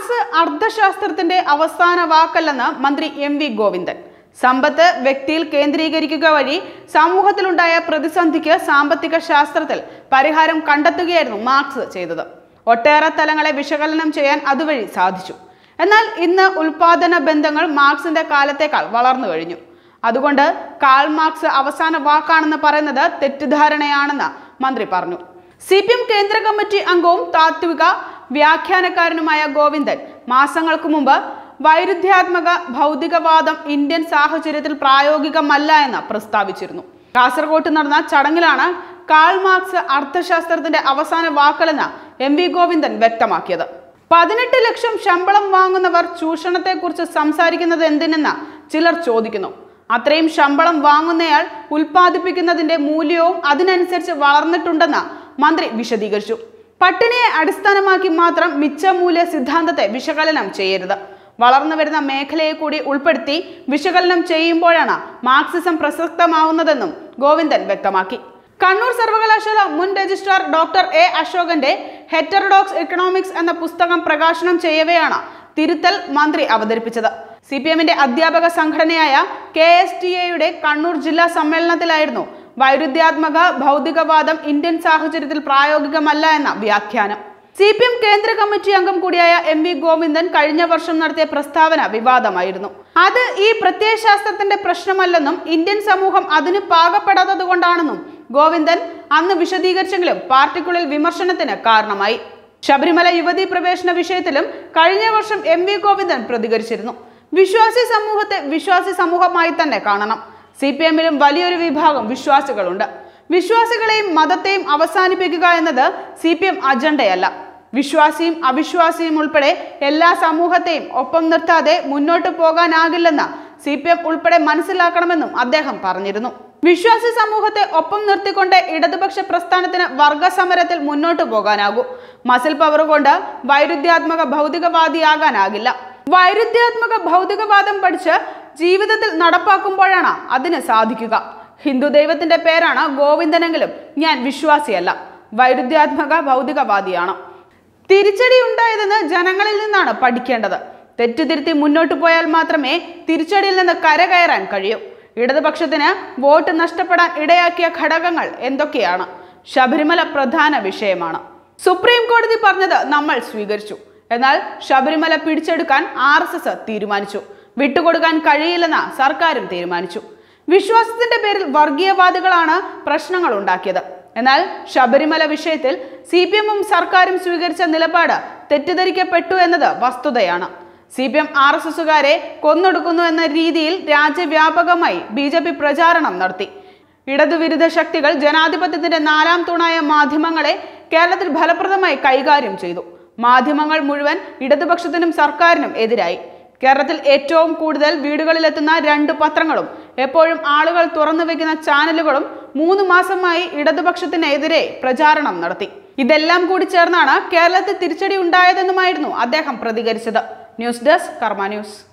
marks അർത്ഥശാസ്ത്രത്തിന്റെ അവസാന വാക്കല്ലെന്ന് മന്ത്രി M V Govindan സമ്പത്ത് വ്യക്തിയിൽ കേന്ദ്രീകരിക്കുക വഴി സമൂഹത്തിലുണ്ടായ പ്രതിസന്ധിക്ക് സാമ്പത്തിക ശാസ്ത്രത്തിൽ പരിഹാരം കണ്ടെത്തുകയായിരുന്നു മാർക്സ് ചെയ്തത് ഒട്ടേറെ തലങ്ങളെ വിശകലനം ചെയ്യാൻ അതുവഴി സാധിച്ചു എന്നാൽ ഇന്ന് ഉൽപാദന ബന്ധങ്ങൾ മാർക്സിന്റെ കാലത്തേക്കാൾ വളർന്നു കഴിഞ്ഞു അതുകൊണ്ട് കാൾ മാർക്സ് അവസാന വാക്കാണെന്ന് പറയുന്നത് തെറ്റിദ്ധാരണയാണെന്ന് മന്ത്രി പറഞ്ഞു സി പി എം കേന്ദ്ര കമ്മിറ്റി അംഗവും താത്വിക വ്യാഖ്യാനക്കാരനുമായ ഗോവിന്ദൻ മാസങ്ങൾക്ക് മുമ്പ് വൈരുദ്ധ്യാത്മക ഭൗതികവാദം ഇന്ത്യൻ സാഹചര്യത്തിൽ പ്രായോഗികമല്ല എന്ന് പ്രസ്താവിച്ചിരുന്നു കാസർഗോട്ട് നടന്ന ചടങ്ങിലാണ് കാൾ മാർക്സ് അർത്ഥശാസ്ത്രത്തിന്റെ അവസാന വാക്കുകളെന്ന് എം വി ഗോവിന്ദൻ വ്യക്തമാക്കിയത് പതിനെട്ട് ലക്ഷം ശമ്പളം വാങ്ങുന്നവർ ചൂഷണത്തെക്കുറിച്ച് സംസാരിക്കുന്നത് എന്തിനെന്ന് ചിലർ ചോദിക്കുന്നു അത്രയും ശമ്പളം വാങ്ങുന്നയാൾ ഉൽപ്പാദിപ്പിക്കുന്നതിന്റെ മൂല്യവും അതിനനുസരിച്ച് വളർന്നിട്ടുണ്ടെന്ന് മന്ത്രി വിശദീകരിച്ചു പട്ടിണിയെ അടിസ്ഥാനമാക്കി മാത്രം മിച്ചമൂല്യ സിദ്ധാന്തത്തെ വിശകലനം ചെയ്യരുത് വളർന്നു വരുന്ന മേഖലയെ കൂടി ഉൾപ്പെടുത്തി വിശകലനം ചെയ്യുമ്പോഴാണ് മാർക്സിസം പ്രസക്തമാവുന്നതെന്നും ഗോവിന്ദൻ വ്യക്തമാക്കി കണ്ണൂർ സർവകലാശാല മുൻ രജിസ്ട്രാർ ഡോക്ടർ എ അശോകന്റെ ഹെറ്ററഡോക്സ് എക്കണോമിക്സ് എന്ന പുസ്തകം പ്രകാശനം ചെയ്യവെയാണ് തിരുത്തൽ മന്ത്രി അവതരിപ്പിച്ചത് സി പി എമ്മിന്റെ അധ്യാപക സംഘടനയായ കെ എസ് ടി എയുടെ കണ്ണൂർ ജില്ലാ സമ്മേളനത്തിലായിരുന്നു വൈരുദ്ധ്യാത്മക ഭൗതികവാദം ഇന്ത്യൻ സാഹചര്യത്തിൽ പ്രായോഗികമല്ല എന്ന വ്യാഖ്യാനം സി പി എം കേന്ദ്ര കമ്മിറ്റി അംഗം കൂടിയായ എം വി ഗോവിന്ദൻ കഴിഞ്ഞ വർഷം നടത്തിയ പ്രസ്താവന വിവാദമായിരുന്നു അത് ഈ പ്രത്യയശാസ്ത്രത്തിന്റെ പ്രശ്നമല്ലെന്നും ഇന്ത്യൻ സമൂഹം അതിന് പാകപ്പെടാത്തത് കൊണ്ടാണെന്നും ഗോവിന്ദൻ അന്ന് വിശദീകരിച്ചെങ്കിലും പാർട്ടിക്കുള്ളിൽ വിമർശനത്തിന് കാരണമായി ശബരിമല യുവതീ പ്രവേശന വിഷയത്തിലും കഴിഞ്ഞ വർഷം എം വി ഗോവിന്ദൻ പ്രതികരിച്ചിരുന്നു വിശ്വാസി സമൂഹത്തെ വിശ്വാസി സമൂഹമായി തന്നെ കാണണം സി പി എമ്മിലും വലിയൊരു വിഭാഗം വിശ്വാസികളുണ്ട് വിശ്വാസികളെയും മതത്തെയും അവസാനിപ്പിക്കുക എന്നത് സി പി എം അജണ്ടയല്ല വിശ്വാസിയും അവിശ്വാസിയും ഉൾപ്പെടെ എല്ലാ സമൂഹത്തെയും ഒപ്പം നിർത്താതെ മുന്നോട്ട് പോകാനാകില്ലെന്ന് സി പി എം ഉൾപ്പെടെ മനസ്സിലാക്കണമെന്നും അദ്ദേഹം പറഞ്ഞിരുന്നു വിശ്വാസി സമൂഹത്തെ ഒപ്പം നിർത്തിക്കൊണ്ട് ഇടതുപക്ഷ പ്രസ്ഥാനത്തിന് വർഗസമരത്തിൽ മുന്നോട്ട് പോകാനാകൂ മസിൽ പവർ കൊണ്ട് വൈരുദ്ധ്യാത്മക ഭൗതികവാദിയാകാനാകില്ല വൈരുദ്ധ്യാത്മക ഭൗതികവാദം പഠിച്ച് ജീവിതത്തിൽ നടപ്പാക്കുമ്പോഴാണ് അതിന് സാധിക്കുക ഹിന്ദു ദൈവത്തിന്റെ പേരാണ് ഗോവിന്ദനെങ്കിലും ഞാൻ വിശ്വാസിയല്ല വൈരുദ്ധ്യാത്മക ഭൗതികവാദിയാണ് തിരിച്ചടി ഉണ്ടായതെന്ന് ജനങ്ങളിൽ നിന്നാണ് പഠിക്കേണ്ടത് തെറ്റുതിരുത്തി മുന്നോട്ട് പോയാൽ മാത്രമേ തിരിച്ചടിയിൽ നിന്ന് കരകയറാൻ കഴിയൂ ഇടതുപക്ഷത്തിന് വോട്ട് നഷ്ടപ്പെടാൻ ഇടയാക്കിയ ഘടകങ്ങൾ എന്തൊക്കെയാണ് ശബരിമല പ്രധാന വിഷയമാണ് സുപ്രീം കോടതി പറഞ്ഞത് നമ്മൾ സ്വീകരിച്ചു എന്നാൽ ശബരിമല പിടിച്ചെടുക്കാൻ ആർ എസ് എസ് തീരുമാനിച്ചു വിട്ടുകൊടുക്കാൻ കഴിയില്ലെന്ന് സർക്കാരും തീരുമാനിച്ചു വിശ്വാസത്തിന്റെ പേരിൽ വർഗീയവാദികളാണ് പ്രശ്നങ്ങൾ ഉണ്ടാക്കിയത് എന്നാൽ ശബരിമല വിഷയത്തിൽ സി പി എമ്മും സർക്കാരും സ്വീകരിച്ച നിലപാട് തെറ്റിദ്ധരിക്കപ്പെട്ടു എന്നത് വസ്തുതയാണ് C P M R S എസുകാരെ കൊന്നൊടുക്കുന്നു എന്ന രീതിയിൽ രാജ്യവ്യാപകമായി ബി ജെ പി പ്രചാരണം നടത്തി ഇടതുവിരുദ്ധ ശക്തികൾ ജനാധിപത്യത്തിന്റെ നാലാം തൂണായ മാധ്യമങ്ങളെ കേരളത്തിൽ ഫലപ്രദമായി കൈകാര്യം ചെയ്തു മാധ്യമങ്ങൾ മുഴുവൻ ഇടതുപക്ഷത്തിനും സർക്കാരിനും എതിരായി കേരളത്തിൽ ഏറ്റവും കൂടുതൽ വീടുകളിലെത്തുന്ന രണ്ട് പത്രങ്ങളും എപ്പോഴും ആളുകൾ തുറന്നു വെക്കുന്ന ചാനലുകളും മൂന്ന് മാസമായി ഇടതുപക്ഷത്തിനെതിരെ പ്രചാരണം നടത്തി ഇതെല്ലാം കൂടി ചേർന്നാണ് കേരളത്തിൽ തിരിച്ചടി ഉണ്ടായതെന്നുമായിരുന്നു അദ്ദേഹം പ്രതികരിച്ചത് ന്യൂസ് ഡെസ്ക് കർമ്മ ന്യൂസ്